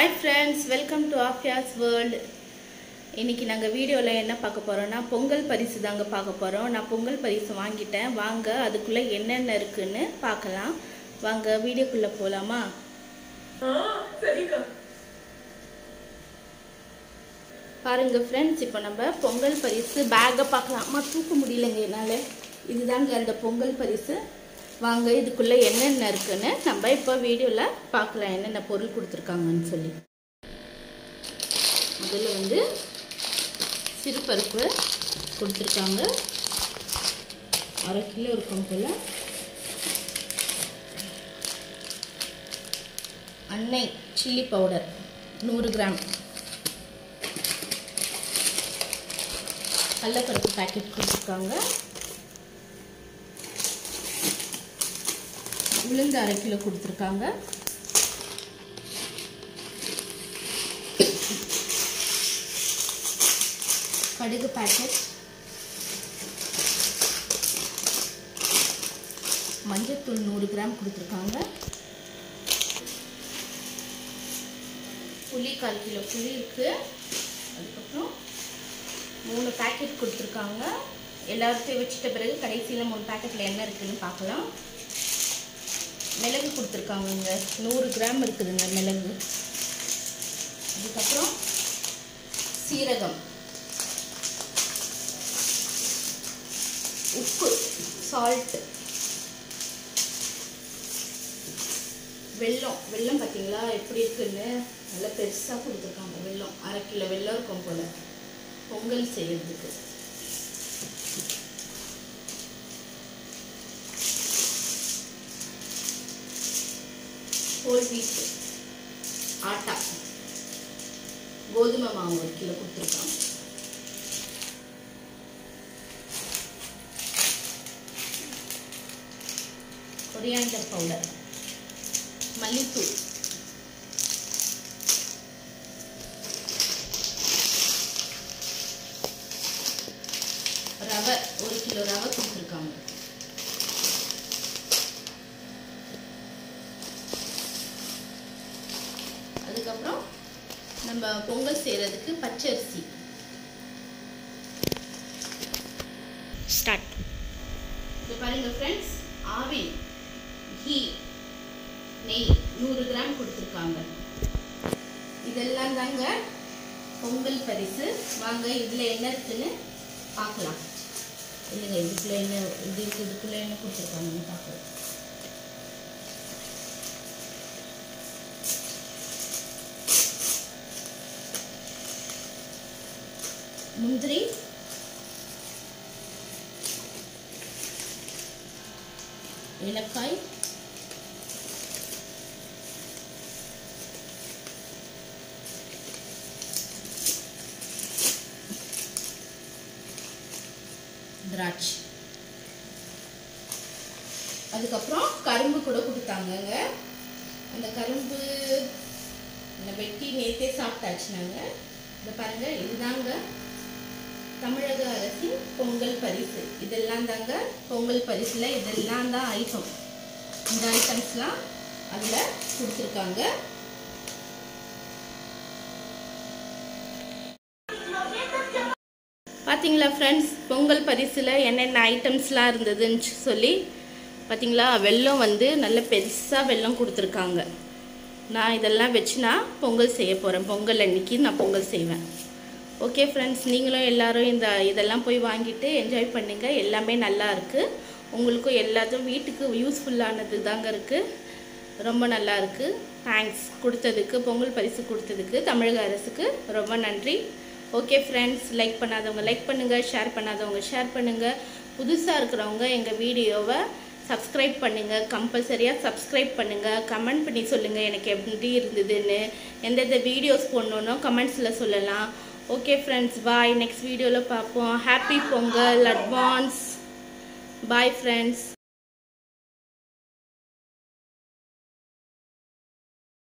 hi friends welcome to ஆஃபியாஸ் world இன்னைக்கு நாங்கள் வீடியோவில் என்ன பார்க்க போகிறோம்னா பொங்கல் பரிசு தாங்க பார்க்க போகிறோம் நான் பொங்கல் பரிசு வாங்கிட்டேன் வாங்க அதுக்குள்ளே என்னென்ன இருக்குன்னு பார்க்கலாம் வாங்க வீடியோக்குள்ளே போகலாமா பாருங்க ஃப்ரெண்ட்ஸ் இப்போ நம்ம பொங்கல் பரிசு பேக்கை பார்க்கலாம் அம்மா தூக்க முடியலங்க என்னால் இதுதாங்க அந்த பொங்கல் பரிசு வாங்க இதுக்குள்ளே என்னென்ன இருக்குன்னு நம்ம இப்போ வீடியோவில் பார்க்கலாம் என்னென்ன பொருள் கொடுத்துருக்காங்கன்னு சொல்லி முதல்ல வந்து சிறுபருப்பு கொடுத்துருக்காங்க அரை கிலோ இருக்கும் போல் அன்னை சில்லி பவுடர் நூறு கிராம் கடலப்பருப்பு பேக்கெட் கொடுத்துருக்காங்க உளுந்து அரை கிலோ கொடுத்துருக்காங்க கடுகு பேக்கெட் மஞ்சத்தூள் நூறு கிராம் கொடுத்துருக்காங்க புளி கால் கிலோ புளி இருக்குது அதுக்கப்புறம் மூணு பேக்கெட் கொடுத்துருக்காங்க எல்லாத்தையும் வச்சுட்ட பிறகு கடைசியில் மூணு பேக்கெட்டில் என்ன இருக்குதுன்னு பார்க்கலாம் மிளகு கொடுத்துருக்காங்கங்க நூறு கிராம் இருக்குதுங்க மிளகு அதுக்கப்புறம் சீரகம் உப்பு சால்ட்டு வெல்லம் வெல்லம் பார்த்தீங்களா எப்படி இருக்குன்னு நல்லா பெருசாக கொடுத்துருக்காங்க வெல்லம் அரை கிலோ வெல்லம் இருக்கும் போல் பொங்கல் செய்யறதுக்கு ஹோல் வீட் ஆட்டா கோதுமை மாவு ஒரு கிலோ கொடுத்துருக்காங்க கொரியாண்டர் பவுடர் மல்லித்தூள் ரவை ஒரு கிலோ ரவை கொடுத்துருக்காங்க அதுக்கப்புறம் நம்ம பொங்கல் செய்கிறதுக்கு பச்சரிசி ஸ்டார்ட் இப்போ பாருங்க ஃப்ரெண்ட்ஸ் ஆவில் கீ நெய் நூறு கிராம் கொடுத்துருக்காங்க இதெல்லாம் தாங்க பொங்கல் பரிசு வாங்க இதில் என்ன இருக்குன்னு பார்க்கலாம் இல்லைங்க இதுக்குள்ளே என்ன இது இருக்கு இதுக்குள்ளே என்ன கொடுத்துருக்காங்கன்னு பார்க்கலாம் முந்திரி ஏலக்காய் திராட்சை அதுக்கப்புறம் கரும்பு கூட கொடுத்தாங்கங்க அந்த கரும்பு இந்த வெட்டி நேத்தே சாப்பிட்டாச்சு நாங்கள் இந்த பாருங்க இதுதாங்க தமிழக அரசின் பொங்கல் பரிசு இதெல்லாம் தாங்க பொங்கல் பரிசுல இதெல்லாம் தான் ஐட்டம் இந்த ஐட்டம்ஸ்லாம் அதில் கொடுத்துருக்காங்க பார்த்தீங்களா ஃப்ரெண்ட்ஸ் பொங்கல் பரிசில் என்னென்ன ஐட்டம்ஸ்லாம் இருந்ததுன்னு சொல்லி பார்த்தீங்களா வெல்லம் வந்து நல்ல பெருசாக வெல்லம் கொடுத்துருக்காங்க நான் இதெல்லாம் வச்சு நான் பொங்கல் செய்ய போகிறேன் பொங்கல் அன்னைக்கு நான் பொங்கல் செய்வேன் ஓகே ஃப்ரெண்ட்ஸ் நீங்களும் எல்லாரும் இந்த இதெல்லாம் போய் வாங்கிட்டு என்ஜாய் பண்ணுங்கள் எல்லாமே நல்லா இருக்குது உங்களுக்கும் எல்லாத்தையும் வீட்டுக்கு யூஸ்ஃபுல்லானது தாங்க இருக்குது ரொம்ப நல்லா இருக்குது தேங்க்ஸ் கொடுத்ததுக்கு பொங்கல் பரிசு கொடுத்ததுக்கு தமிழக அரசுக்கு ரொம்ப நன்றி ஓகே ஃப்ரெண்ட்ஸ் லைக் பண்ணாதவங்க லைக் பண்ணுங்கள் ஷேர் பண்ணாதவங்க ஷேர் பண்ணுங்கள் புதுசாக இருக்கிறவங்க எங்கள் வீடியோவை சப்ஸ்கிரைப் பண்ணுங்கள் கம்பல்சரியாக சப்ஸ்கிரைப் பண்ணுங்கள் கமெண்ட் பண்ணி சொல்லுங்கள் எனக்கு எப்படி இருந்ததுன்னு எந்தெந்த வீடியோஸ் போடணுன்னோ கமெண்ட்ஸில் சொல்லலாம் ஓகே ஃப்ரெண்ட்ஸ் பாய் நெக்ஸ்ட் வீடியோவில் பார்ப்போம் happy Pongal advance bye friends